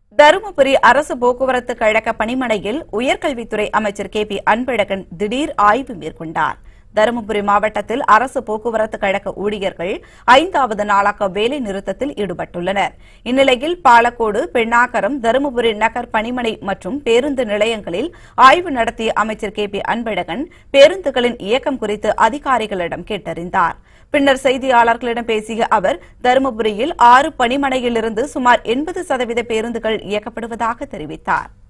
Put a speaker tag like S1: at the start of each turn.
S1: தருமபுரி அரசு போக்குவரத்து கழக பணிமனையில் உயர்கல்வித்துறை அமைச்சர் கே பி அன்பழகன் திடீர் ஆய்வு மேற்கொண்டார் தருமபுரி மாவட்டத்தில் அரசு போக்குவரத்து கழக ஊழியர்கள் ஐந்தாவது நாளாக வேலை நிறுத்தத்தில் ஈடுபட்டுள்ளனர் இந்நிலையில் பாலக்கோடு பெண்ணாகரம் தருமபுரி நகர் பணிமனை மற்றும் பேருந்து நிலையங்களில் ஆய்வு நடத்திய அமைச்சர் கே பி அன்பழகன் பேருந்துகளின் இயக்கம் குறித்து அதிகாரிகளிடம் கேட்டறிந்தார் பின்னர் செய்தியாளர்களிடம் பேசிய அவர் தருமபுரியில் ஆறு பணிமனையிலிருந்து சுமார் எண்பது சதவீத பேருந்துகள் இயக்கப்படுவதாக தெரிவித்தார்